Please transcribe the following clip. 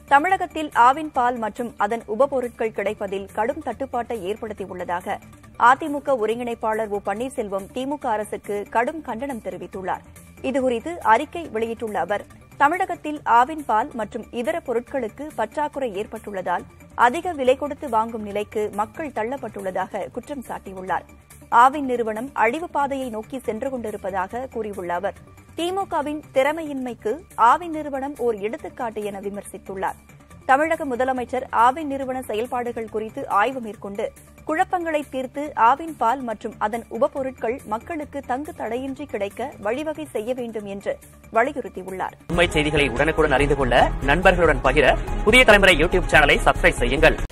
தமிழகத்தில் ஆவின் பால் மற்றும் அதன் உபபொருட்கள் கிடைப்பதில் கடும் தட்டுப்பாட்டை ஏற்படுத்தியுள்ளதாக அதிமுக ஒருங்கிணைப்பாளர் ஓ பன்னீர்செல்வம் திமுக அரசுக்கு கடும் கண்டனம் தெரிவித்துள்ளார் இதுகுறித்து அறிக்கை வெளியிட்டுள்ள அவர் தமிழகத்தில் ஆவின் பால் மற்றும் இதர பொருட்களுக்கு பற்றாக்குறை ஏற்பட்டுள்ளதால் அதிக விலை கொடுத்து வாங்கும் நிலைக்கு மக்கள் தள்ளப்பட்டுள்ளதாக குற்றம் சாட்டியுள்ளார் ஆவின் நிறுவனம் அழிவு பாதையை நோக்கி சென்று கொண்டிருப்பதாக கூறியுள்ள அவர் திமுகவின் திறமையின்மைக்கு ஆவின் நிறுவனம் ஓர் எடுத்துக்காட்டு என விமர்சித்துள்ளார் தமிழக முதலமைச்சர் ஆவின் நிறுவன செயல்பாடுகள் குறித்து ஆய்வு மேற்கொண்டு குழப்பங்களை தீர்த்து ஆவின் பால் மற்றும் அதன் உபபொருட்கள் மக்களுக்கு தங்கு தடையின்றி கிடைக்க வழிவகை செய்ய வேண்டும் என்று வலியுறுத்தியுள்ளார் உண்மை செய்திகளை உடனுக்குடன் அறிந்து கொள்ள நண்பர்களுடன் பகிர புதிய தலைமுறை யூடியூப் சேனலை சப்ஸ்கிரைப் செய்யுங்கள்